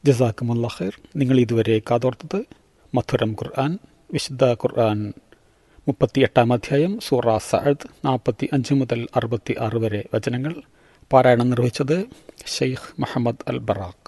ജസാക്കുമുല്ല ഖൈർ നിങ്ങൾ ഇതുവരെ കാതോർത്തത് മധുരം ഖുർആൻ വിശുദ്ധ ഖുർആൻ മുപ്പത്തി എട്ടാം അധ്യായം സൂറ സഅദ് നാൽപ്പത്തി അഞ്ച് മുതൽ അറുപത്തി ആറ് വരെ വചനങ്ങൾ പാരായണം നിർവഹിച്ചത് Sheikh Muhammad al Barrak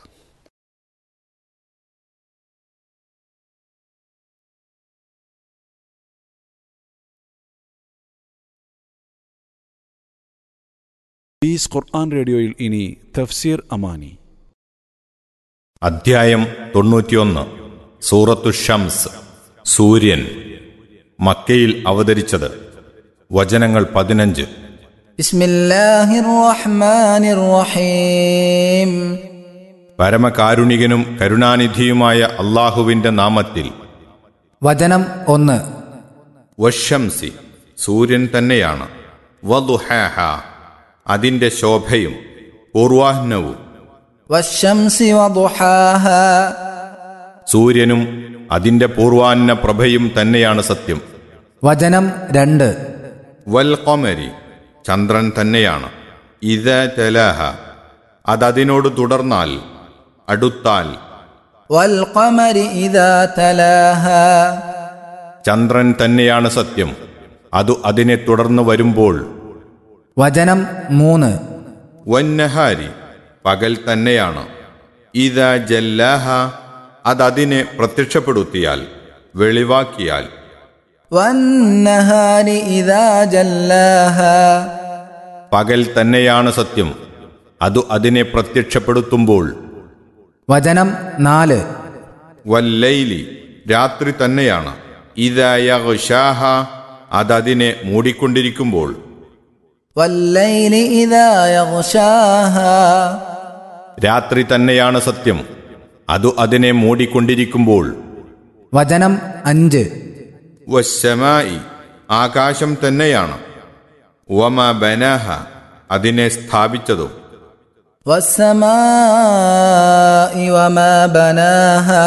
Peace ഖുർആൻ റേഡിയോയിൽ ഇനി തഫ്സീർ അമാനി അധ്യായം തൊണ്ണൂറ്റിയൊന്ന് സൂറത്തു ഷംസ് സൂര്യൻ മക്കയിൽ അവതരിച്ചത് വചനങ്ങൾ പതിനഞ്ച് بسم الله الرحمن الرحيم പരമകാരുണികനും കരുണാനിധിയുമായ അള്ളാഹുവിന്റെ നാമത്തിൽ വചനം ഒന്ന് വശംസി സൂര്യൻ തന്നെയാണ് വദുഹാഹ അതിന്റെ ശോഭയും പൂർവാഹ്നവും والشمس وضحاها സൂര്യനും അതിന്റെ പൂർവാഹ്ന പ്രഭയും തന്നെയാണ് സത്യം വചനം രണ്ട് വൽ ഖമരി ചന്ദ്രൻ തന്നെയാണ് ഇത തലാഹ അതതിനോട് തുടർന്നാൽ അടുത്താൽ والقمر إذا تلاها ചന്ദ്രൻ തന്നെയാണ് സത്യം അതു അതിനെ തുടർന്ന് വരുമ്പോൾ വചനം മൂന്ന് വന്നഹാരി പകൽ തന്നെയാണ് ഇത ജല്ലാഹ അതതിനെ പ്രത്യക്ഷപ്പെടുത്തിയാൽ വെളിവാക്കിയാൽ والنهار إذا جلاها പകൽ തന്നെയാണ് സത്യം അതു അതിനെ പ്രത്യക്ഷപ്പെടുത്തുമ്പോൾ വചനം നാല് വല്ലൈലി രാത്രി തന്നെയാണ് ഇതയഷാഹ അതതിനെ മൂടിക്കൊണ്ടിരിക്കുമ്പോൾ والليل إذا يغشاها രാത്രി തന്നെയാണ് സത്യം അതു അതിനെ മൂടിക്കൊണ്ടിരിക്കുമ്പോൾ വചനം അഞ്ച് വശമായി ആകാശം തന്നെയാണ് വമ ബനഹ അതിനെ സ്ഥാപിച്ചതും والسماء وما بناها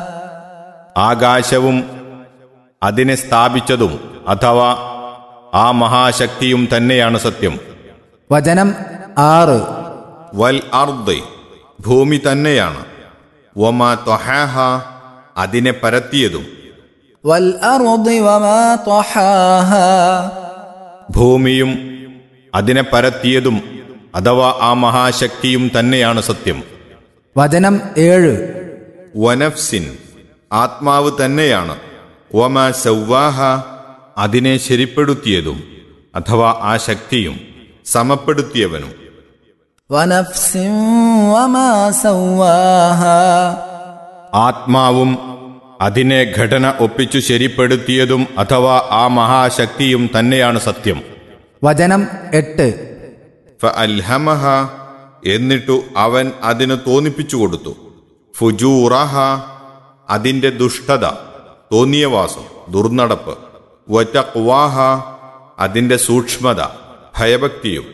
ആകാശവും അതിനെ സ്ഥാപിച്ചതും അഥവാ ആ മഹാശക്തിയും തന്നെയാണ് സത്യം വചനം ആറ് വൽ അർദ് ഭൂമി തന്നെയാണ് വമ ത്വഹാഹ അതിനെ പരത്തിയതും والأرض وما طحاها ഭൂമിയും അതിനെ പരത്തിയതും അഥവാ ആ മഹാശക്തിയും തന്നെയാണ് സത്യം വചനം ഏഴ് വനഫ്സിൻ ആത്മാവ് തന്നെയാണ് വമ സൗവാഹ അതിനെ ശരിപ്പെടുത്തിയതും അഥവാ ആ ശക്തിയും സമപ്പെടുത്തിയവനും ونفس وما سواها ആത്മാവും അതിനെ ഘടന ഒപ്പിച്ചു ശരിപ്പെടുത്തിയതും അഥവാ ആ മഹാശക്തിയും തന്നെയാണ് സത്യം വചനം എട്ട് ഫഅൽഹമഹ എന്നിട്ടു അവൻ അതിന് തോന്നിപ്പിച്ചു കൊടുത്തു ഫുജൂറഹ അതിന്റെ ദുഷ്ടത തോന്നിയവാസം ദുർനടപ്പ് വറ്റക്വാഹ അതിന്റെ സൂക്ഷ്മത ഭയഭക്തിയും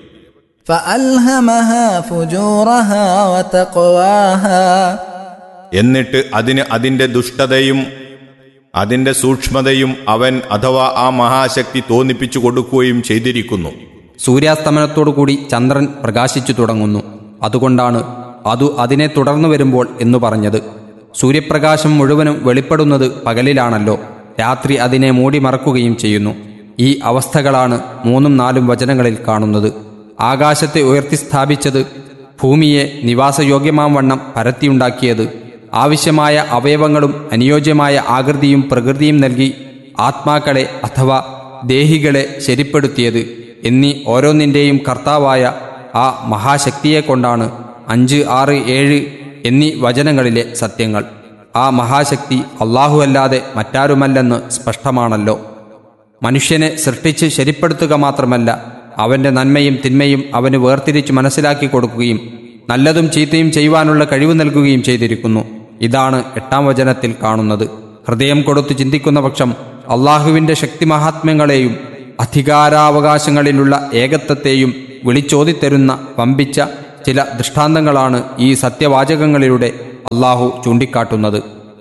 فألهمها فجورها وتقواها എന്നിട്ട് അതിന് അതിന്റെ ദുഷ്ടതയും അതിന്റെ സൂക്ഷ്മതയും അവൻ അഥവാ ആ മഹാശക്തി തോന്നിപ്പിച്ചു കൊടുക്കുകയും ചെയ്തിരിക്കുന്നു സൂര്യാസ്തമനത്തോടുകൂടി ചന്ദ്രൻ പ്രകാശിച്ചു തുടങ്ങുന്നു അതുകൊണ്ടാണ് അതു അതിനെ തുടർന്നു വരുമ്പോൾ എന്നു പറഞ്ഞത് സൂര്യപ്രകാശം മുഴുവനും വെളിപ്പെടുന്നത് പകലിലാണല്ലോ രാത്രി അതിനെ മൂടി മറക്കുകയും ചെയ്യുന്നു ഈ അവസ്ഥകളാണ് മൂന്നും നാലും വചനങ്ങളിൽ കാണുന്നത് ആകാശത്തെ ഉയർത്തി സ്ഥാപിച്ചത് ഭൂമിയെ നിവാസയോഗ്യമാം വണ്ണം പരത്തിയുണ്ടാക്കിയത് ആവശ്യമായ അവയവങ്ങളും അനുയോജ്യമായ ആകൃതിയും പ്രകൃതിയും നൽകി ആത്മാക്കളെ അഥവാ ദേഹികളെ ശരിപ്പെടുത്തിയത് എന്നീ ഓരോന്നിൻ്റെയും കർത്താവായ ആ മഹാശക്തിയെ കൊണ്ടാണ് അഞ്ച് ആറ് ഏഴ് എന്നീ വചനങ്ങളിലെ സത്യങ്ങൾ ആ മഹാശക്തി അല്ലാഹുവല്ലാതെ മറ്റാരുമല്ലെന്ന് സ്പഷ്ടമാണല്ലോ മനുഷ്യനെ സൃഷ്ടിച്ച് ശരിപ്പെടുത്തുക മാത്രമല്ല അവന്റെ നന്മയും തിന്മയും അവന് വേർതിരിച്ച് മനസ്സിലാക്കി കൊടുക്കുകയും നല്ലതും ചീത്തയും ചെയ്യുവാനുള്ള കഴിവ് നൽകുകയും ചെയ്തിരിക്കുന്നു ഇതാണ് എട്ടാം വചനത്തിൽ കാണുന്നത് ഹൃദയം കൊടുത്തു ചിന്തിക്കുന്ന പക്ഷം അള്ളാഹുവിന്റെ ശക്തിമഹാത്മ്യങ്ങളെയും അധികാരാവകാശങ്ങളിലുള്ള ഏകത്വത്തെയും വിളിച്ചോതിത്തരുന്ന വമ്പിച്ച ചില ദൃഷ്ടാന്തങ്ങളാണ് ഈ സത്യവാചകങ്ങളിലൂടെ അള്ളാഹു ചൂണ്ടിക്കാട്ടുന്നത്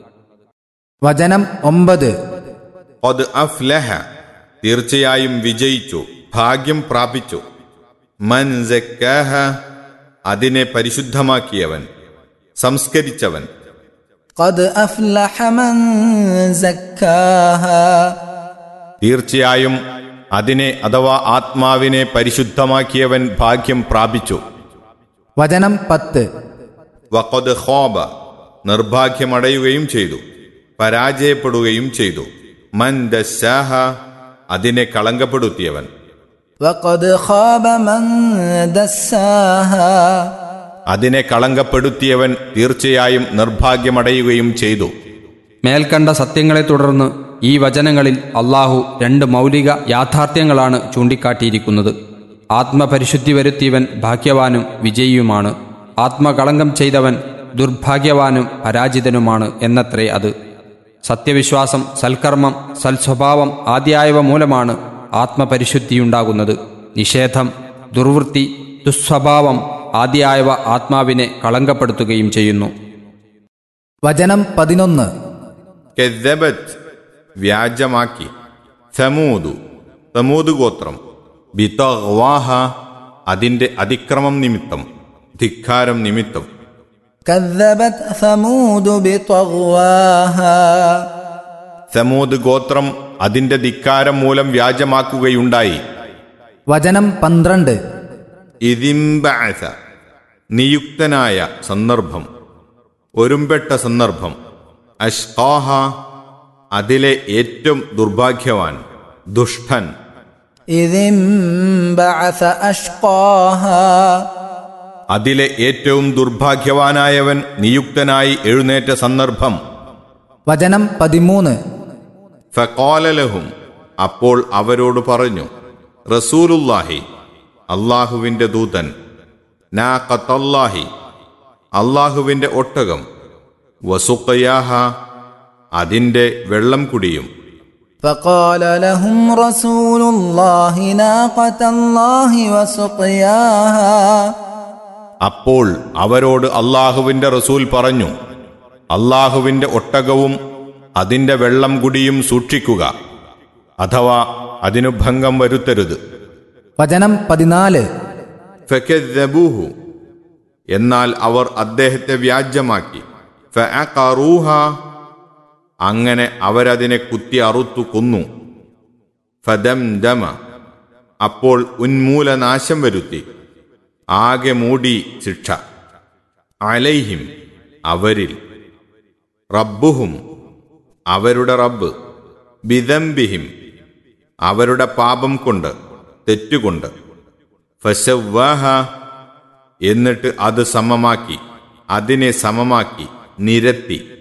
വചനം ഒമ്പത് അത് അഫ്ലഹ തീർച്ചയായും വിജയിച്ചു ഭാഗ്യം പ്രാപിച്ചു മൻ സക്കാഹ അതിനെ പരിശുദ്ധമാക്കിയവൻ സംസ്കരിച്ചവൻ قد أفلح من زكاها തീർച്ചയായും അതിനെ അഥവാ ആത്മാവിനെ പരിശുദ്ധമാക്കിയവൻ ഭാഗ്യം പ്രാപിച്ചു വചനം പത്ത് വഖദ് ഖോബ നിർഭാഗ്യമടയുകയും ചെയ്തു പരാജയപ്പെടുകയും ചെയ്തു മൻ ദസ്സാഹ അതിനെ കളങ്കപ്പെടുത്തിയവൻ وقد خاب من دساها അതിനെ കളങ്കപ്പെടുത്തിയവൻ തീർച്ചയായും നിർഭാഗ്യമടയുകയും ചെയ്തു മേൽക്കണ്ട സത്യങ്ങളെ തുടർന്ന് ഈ വചനങ്ങളിൽ അള്ളാഹു രണ്ട് മൗലിക യാഥാർത്ഥ്യങ്ങളാണ് ചൂണ്ടിക്കാട്ടിയിരിക്കുന്നത് ആത്മപരിശുദ്ധി വരുത്തിയവൻ ഭാഗ്യവാനും വിജയിയുമാണ് ആത്മകളങ്കം ചെയ്തവൻ ദുർഭാഗ്യവാനും പരാജിതനുമാണ് എന്നത്രേ അത് സത്യവിശ്വാസം സൽക്കർമ്മം സൽസ്വഭാവം ആദ്യായവ മൂലമാണ് ആത്മപരിശുദ്ധിയുണ്ടാകുന്നത് നിഷേധം ദുർവൃത്തി ദുസ്വഭാവം ആദ്യായവ ആത്മാവിനെ കളങ്കപ്പെടുത്തുകയും ചെയ്യുന്നു വചനം പതിനൊന്ന് കെദ്ദബത്ത് വ്യാജമാക്കി സമൂതു സമൂത് ഗോത്രം ബിതഗ്വാഹ അതിന്റെ അതിക്രമം നിമിത്തം ധിക്കാരം നിമിത്തം كذبت ثمود بطغواها സമൂത് ഗോത്രം അതിന്റെ ധിക്കാരം മൂലം വ്യാജമാക്കുകയുണ്ടായി വചനം പന്ത്രണ്ട് ഇതിംബഅസ നിയുക്തനായ സന്ദർഭം ഒരുമ്പെട്ട സന്ദർഭം അഷ്കാഹ അതിലെ ഏറ്റവും ദുർഭാഗ്യവാൻ ദുഷ്ടൻ إذ انبعث أشقاها അതിലെ ഏറ്റവും ദുർഭാഗ്യവാനായവൻ നിയുക്തനായി എഴുന്നേറ്റ സന്ദർഭം വചനം പതിമൂന്ന് ഫക്കോലലഹും അപ്പോൾ അവരോട് പറഞ്ഞു റസൂലുല്ലാഹി അള്ളാഹുവിന്റെ ദൂതൻ നാ കത്തല്ലാഹി അള്ളാഹുവിന്റെ ഒട്ടകം വസുക്കയാഹ അതിന്റെ വെള്ളം കുടിയും فقال لهم رسول الله ناقة الله وسقياها അപ്പോൾ അവരോട് അള്ളാഹുവിന്റെ റസൂൽ പറഞ്ഞു അള്ളാഹുവിന്റെ ഒട്ടകവും അതിന്റെ വെള്ളം കുടിയും സൂക്ഷിക്കുക അഥവാ അതിനു ഭംഗം വരുത്തരുത് വചനം പതിനാല് ഫക്കദ്ദബൂഹു എന്നാൽ അവർ അദ്ദേഹത്തെ വ്യാജ്യമാക്കി ഫഅഖറൂഹ അങ്ങനെ അവരതിനെ കുത്തി അറുത്തു കൊന്നു ഫദംദമ അപ്പോൾ ഉന്മൂലനാശം വരുത്തി ആകെ മൂടി ശിക്ഷ അലൈഹിം അവരിൽ റബ്ബുഹും അവരുടെ റബ്ബ് ബിദംബിഹിം അവരുടെ പാപം കൊണ്ട് തെറ്റുകൊണ്ട് ഫശവ്വാഹ എന്നിട്ട് അത് സമമാക്കി അതിനെ സമമാക്കി നിരത്തി